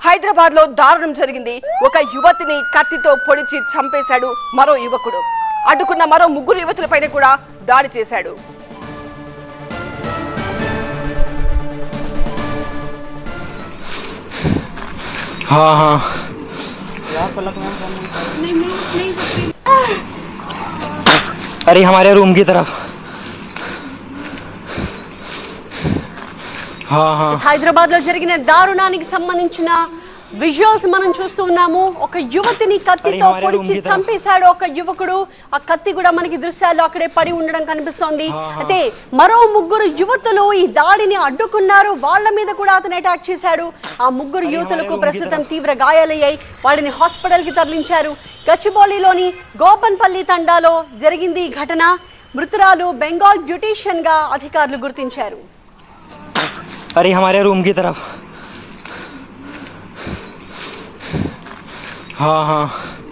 హైదరాబాద్ లో దారుణం జరిగింది ఒక యువతిని కత్తితో పొడిచి చంపేశాడు మరో యువకుడు అడ్డుకున్న మరో ముగ్గురు యువతులపైన కూడా దాడి చేశాడు हाँ हाँ अरे हमारे रूम की तरफ हाँ हाँ హైదరాబాద్ లో జరిగిన దారుణానికి సంబంధించిన విజువల్స్ మనం చూస్తూ ఉన్నాము ఒక యువతిని కత్తితో అరే, హమారే పొడిచి రూమ్ కి చంపేశాడు ఒక యువకుడు ఆ కత్తి కూడా మనకి దృశ్యాల్లో అక్కడే పడి ఉండడం కనిపిస్తోంది ఆహా. అయితే మరో ముగ్గురు యువతులు ఈ దాడిని అడ్డుకున్నారు వాళ్ళ మీద కూడా అతను అటాక్ చేశాడు ఆ ముగ్గురు అరే, యువతులకు హమారే రూమ్ కి ప్రస్తుతం తీవ్ర గాయాలయ్యాయి వాళ్ళని హాస్పిటల్ కి తరలించారు గచ్చిబౌలిలోని గోపన్పల్లి తండాలో జరిగింది ఈ ఘటన మృతురాలు బెంగాల్ బ్యూటీషియన్ గా అధికారులు గుర్తించారు अरे हमारे रूम की तरफ हाँ हाँ